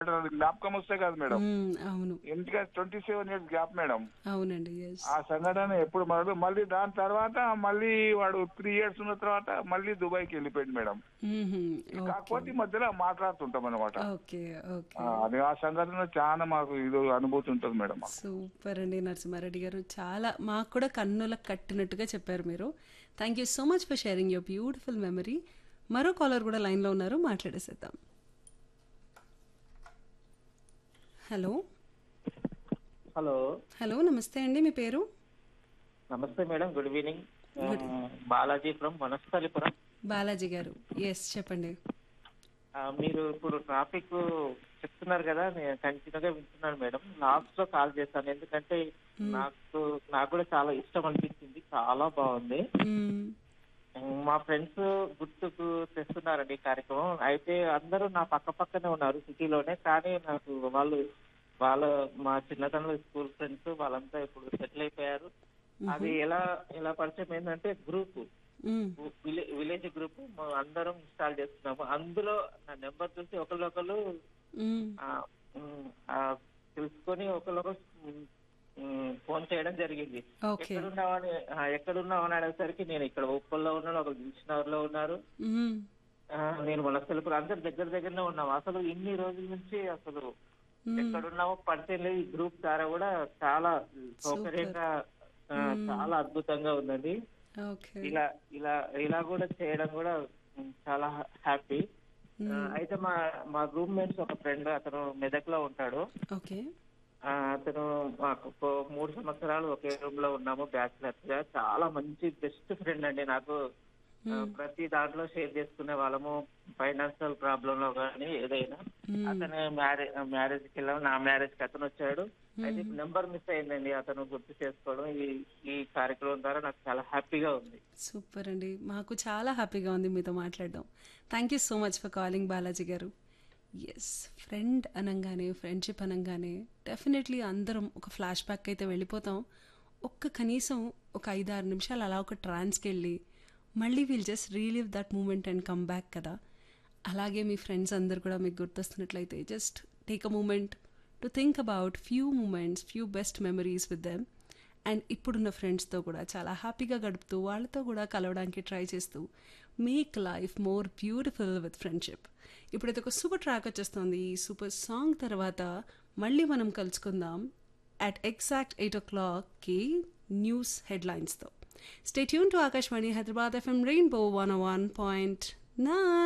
అది జ్ఞాపకం వస్తే కాదు మేడం మ్మ్, అవును ఎందుకంటే twenty seven years gap madam అవునండి ఎస్ ఆ సంఘటన ఎప్పుడు మరదు మళ్ళీ దాని తర్వాత మళ్ళీ వాడు త్రీ ఇయర్స్ ఉన్న తర్వాత మళ్ళీ దుబాయ్కి వెళ్ళిపోయింది మేడం కాకపోతే ఈ మధ్యలో మాట్లాడుతుంటాం అనమాట ఓకే ఓకే అది ఆ సంఘటన చాలా మాకు ఇది అనుభూతి ఉంటుంది మేడం మాకు. సూపర్ అండి నరసింహారెడ్డి గారు చాలా మాకు కూడా కన్నులకు కట్టినట్టుగా చెప్పారు మీరు thank you so much for sharing your beautiful memory మరో కాలర్ కూడా లైన్లో ఉన్నారు మాట్లాడేసేద్దాం హలో హలో హలో నమస్తే అండి మీ పేరు నమస్తే madam good evening Balaji from Vanasthalipuram Balaji గారు ఎస్ చెప్పండి ఆ, మీరు ఇప్పుడు ట్రాఫిక్ చెప్తున్నారు కదా నేను కంటిన్యూగా వింటున్నాను మేడం లాస్ట్ లో కాల్ చేస్తాను ఎందుకంటే నాకు నాకు కూడా చాలా ఇష్టం అనిపించింది చాలా బాగుంది మ్మ్. మా ఫ్రెండ్స్ గుర్తుకు తెస్తున్నారండి ఈ కార్యక్రమం అయితే అందరూ నా పక్క పక్కనే ఉన్నారు సిటీలోనే కానీ నాకు వాళ్ళు వాళ్ళ మా చిన్నతనంలో స్కూల్ ఫ్రెండ్స్ వాళ్ళంతా ఇప్పుడు సెటిల్ అయిపోయారు అది ఎలా ఎలా పరిచయం ఏంటంటే గ్రూప్ మ్మ్. విలేజ్ గ్రూప్ అందరం ఇన్స్టాల్ చేస్తున్నాము అందులో నా నెంబర్ చూసి ఒకళ్ళొకళ్ళు మ్మ్. ఆ, ఉమ్, ఆ, తెలుసుకొని ఒకళ్ళొకరు ఫోన్ చేయడం జరిగింది ఓకే ఎక్కడున్నావని ఆ, ఎక్కడున్నావని అడిగేసరికి నేను ఇక్కడ ఉప్పల్లో ఉన్నాను ఒకరు దిల్చినగర్ లో ఉన్నారు మ్మ్. ఆ, నేను మన తెలుపు అందరు దగ్గర దగ్గరనే ఉన్నాం అసలు ఇన్ని రోజుల నుంచి అసలు ఎక్కడున్నామో పడితే లేదు ఈ గ్రూప్ ద్వారా కూడా చాలా సౌకర్యంగా ఆ, చాలా అద్భుతంగా ఉందండి ఓకే ఇలా ఇలా ఇలా కూడా చేయడం కూడా ఉమ్, చాలా హ్యాపీ అయితే మా మా రూమ్ మేట్స్ ఒక ఫ్రెండ్ అతను మెదక్ లో ఉంటాడు ఓకే ఆ, అతను మాకు ఒక మూడు సంవత్సరాలు ఒకే రూమ్ లో ఉన్నాము బ్యాచిలర్స్ గా చాలా మంచి బెస్ట్ ఫ్రెండ్ అండి నాకు ఆ, ప్రతి దాంట్లో షేర్ చేసుకునే వాళ్ళము ఫైనాన్షియల్ ప్రాబ్లం లో కానీ ఏదైనా అతను మ్యారేజ్ మ్యారేజ్ కి వెళ్ళాము నా మ్యారేజ్ కి అతను వచ్చాడు అయితే నెంబర్ మిస్ అయిందండి అతను గుర్తు చేసుకోవడం ఈ ఈ కార్యక్రమం ద్వారా నాకు చాలా హ్యాపీగా ఉంది సూపర్ అండి మాకు చాలా హ్యాపీగా ఉంది మీతో మాట్లాడడం thank you so much for calling Balaji గారు ఎస్ ఫ్రెండ్ అనగానే ఫ్రెండ్షిప్ అనగానే డెఫినెట్లీ అందరం ఒక ఫ్లాష్ బ్యాక్ అయితే వెళ్ళిపోతాం ఒక్క కనీసం ఒక ఐదు ఆరు నిమిషాలు అలా ఒక ట్రాన్స్కి వెళ్ళి మళ్ళీ we'll just relive that moment and come back కదా అలాగే మీ ఫ్రెండ్స్ అందరు కూడా మీకు గుర్తొస్తున్నట్లయితే just take a moment to think about few moments few best memories with them and ఇప్పుడున్న ఫ్రెండ్స్తో కూడా చాలా హ్యాపీగా గడుపుతూ వాళ్ళతో కూడా కలవడానికి ట్రై చేస్తూ make life more beautiful with friendship ఇప్పుడైతే ఒక సూపర్ ట్రాక్ వచ్చేస్తుంది ఈ సూపర్ సాంగ్ తర్వాత మళ్ళీ మనం కలుసుకుందాం అట్ ఎగ్జాక్ట్ ఎయిట్ ఓ క్లాక్కి న్యూస్ హెడ్లైన్స్తో stay tune to Akashvani Hyderabad FM rainbow one one point nine